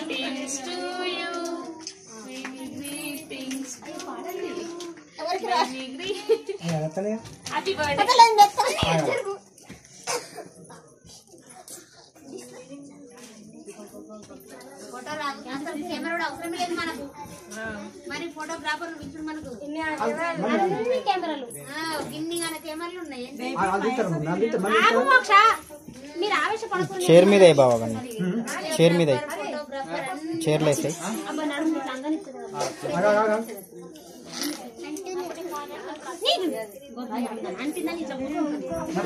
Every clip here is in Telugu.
greetings to you. Many greetings. పాడండి. ఎవరికి రా Many greetings. Happy birthday. అసలు చెప్తాను ఫోటో రాదు అసలు కెమెరా కూడా అవసరం లేదు మనకు మరి ఫోటోగ్రాఫర్ పిలిచిన మనకు అన్ని కెమెరాలు ఆ, ఇన్ని గన కెమెరాలు ఉన్నాయి ఆగు మోక్ష. మీరు ఆవేశపడకూడదు చైర్ మీద అయ్యి బాబా అవన్నీ చైర్ మీద అయ్యి ఫోటోగ్రాఫర్ అన్ని చైర్లు అయితే అబ్బా నడుము ఇట్లా అంగనిస్తుంది కదా. నీకు. అంటిందని ఇట్లా ముట్టుకుంటుంది.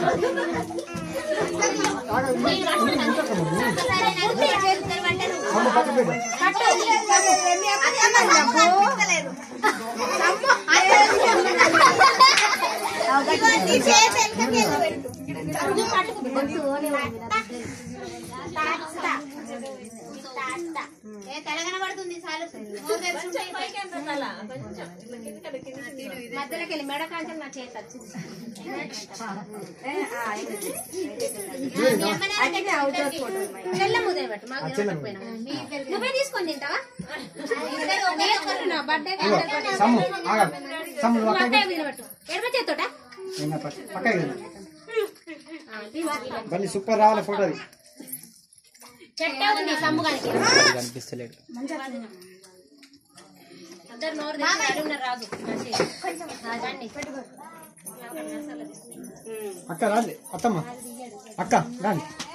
నేను కట్టుకుంటాను. సరే, నడుము చేతులు పట్టరు. కట్టు. అది అమ్మ అమ్మ కనిపిస్తలేదు. ఇవన్నీ చేతి వెనకకి వెళ్ళిపెట్టు. ఇది పట్టుకో. కొట్టు, ఓనే ఉంది. తాత. తాత. ఏ తెలంగాణ పడుతుంది చాలు కొంచెం పైకి అంత తల. కొంచెం. ఇట్లా కిందకి కిందకి మధ్యలోకి వెళ్ళి మెడ కాంచెలు నా చేతి వచ్చింది తెల్ల ముద్ద పెట్టు మాకు తెలియకపోయినా. నువ్వే తీసుకొని తింటావా నా బర్త్డే పెట్టు ఎడమ చేతోట బండి సూపర్ రావాలి ఫోటో అది చెట్టే ఉంది సమ్ముగానికి కనిపిస్తలేడు అందరు నోరు తెచ్చి ఉన్నారు రాజు రండి అక్క రాదు అత్తమ్మ అక్క రాండి